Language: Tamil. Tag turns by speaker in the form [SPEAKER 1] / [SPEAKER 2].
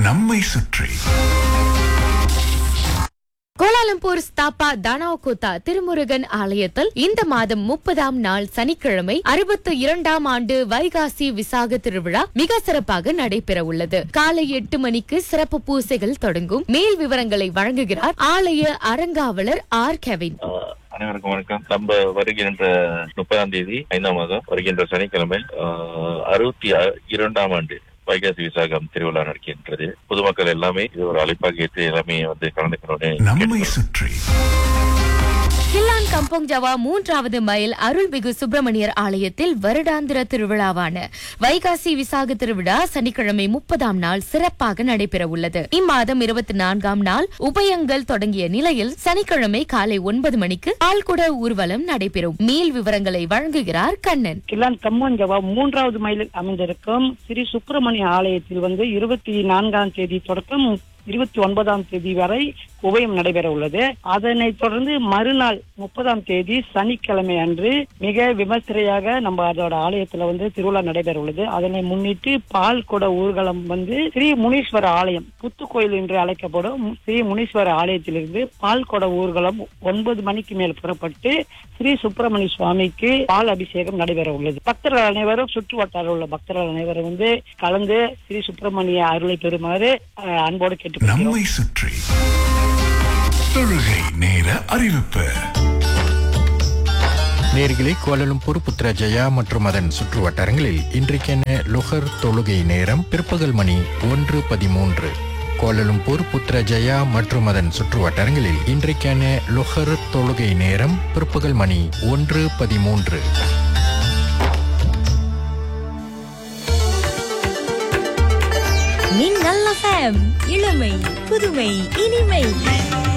[SPEAKER 1] நம்மை சுற்றி
[SPEAKER 2] கோலாலம்பூர் ஸ்தாபா தானாவ்கோத்தா திருமுருகன் ஆலயத்தில் இந்த மாதம் முப்பதாம் நாள் சனிக்கிழமை அறுபத்து இரண்டாம் ஆண்டு வைகாசி விசாக திருவிழா மிக சிறப்பாக நடைபெற உள்ளது காலை எட்டு மணிக்கு சிறப்பு பூசைகள் தொடங்கும் மேல் விவரங்களை வழங்குகிறார் ஆலய அறங்காவலர் ஆர் கெவின்
[SPEAKER 3] ஆஹ் அனைவருக்கும் வணக்கம் நம்ம வருகின்ற முப்பதாம் தேதி ஐந்தாம் மாதம் வருகின்ற சனிக்கிழமை ஆஹ் அறுபத்தி அ- இரண்டாம் ஆண்டு வைகாசி விசாகம் திருவிழா நடக்கின்றது பொதுமக்கள் எல்லாமே இது ஒரு அழைப்பாக ஏற்று எல்லாமே வந்து கலந்துக்கணும்னு
[SPEAKER 1] நம்மை
[SPEAKER 3] கேட்டுக்கிறோம்.
[SPEAKER 1] சுற்றி
[SPEAKER 2] கில்லான் கம்போங் ஜவா மூன்றாவது மைல் அருள்மிகு சுப்பிரமணியர் ஆலயத்தில் வருடாந்திர திருவிழாவான வைகாசி விசாக திருவிழா சனிக்கிழமை முப்பதாம் நாள் சிறப்பாக நடைபெற உள்ளது இம்மாதம் இருபத்தி நான்காம் நாள் உபயங்கள் தொடங்கிய நிலையில் சனிக்கிழமை காலை ஒன்பது மணிக்கு பால்குட ஊர்வலம் நடைபெறும் மேல் விவரங்களை வழங்குகிறார் கண்ணன்
[SPEAKER 4] கில்லான் கம்மஞ்சவா மூன்றாவது மைலில் அமைந்திருக்கும் ஸ்ரீ சுப்பிரமணிய ஆலயத்தில் வந்து இருபத்தி நான்காம் தேதி தொடக்கம் இருபத்தி ஒன்பதாம் தேதி வரை உபயம் நடைபெற உள்ளது அதனைத் தொடர்ந்து மறுநாள் முப்பதாம் தேதி சனிக்கிழமை அன்று மிக விமர்சையாக நம்ம அதோட ஆலயத்துல வந்து திருவிழா நடைபெற உள்ளது அதனை முன்னிட்டு பால் குட ஊர்வலம் வந்து ஸ்ரீ முனீஸ்வர ஆலயம் புத்துக்கோயில் என்று அழைக்கப்படும் ஸ்ரீ முனீஸ்வர ஆலயத்திலிருந்து பால் குட ஊர்வலம் ஒன்பது மணிக்கு மேல் புறப்பட்டு ஸ்ரீ சுப்பிரமணிய சுவாமிக்கு பால் அபிஷேகம் நடைபெற உள்ளது பக்தர்கள் அனைவரும் சுற்று வட்டார உள்ள பக்தர்கள் அனைவரும் வந்து கலந்து ஸ்ரீ சுப்பிரமணிய அருளை பெறுமாறு அஹ், அன்போடு கேட்டுக்கொள்கிறோம்
[SPEAKER 1] நம்மை சுற்றி தொழுகை நேர அறிவிப்பு
[SPEAKER 5] நேர்களே கோலலும்பூர் புத்ரஜயா மற்றும் அதன் சுற்று வட்டாரங்களில் இன்றைக்கென லுகர் தொழுகை நேரம் பிற்பகல் மணி ஒன்று பதிமூன்று கோலலும்பூர் புத்ரஜயா மற்றும் அதன் சுற்று வட்டாரங்களில் இன்றைக்கான லுகர் தொழுகை நேரம் பிற்பகல் மணி ஒன்று பதிமூன்று
[SPEAKER 6] மின்னல் எஃப்எம் இளமை புதுமை இனிமை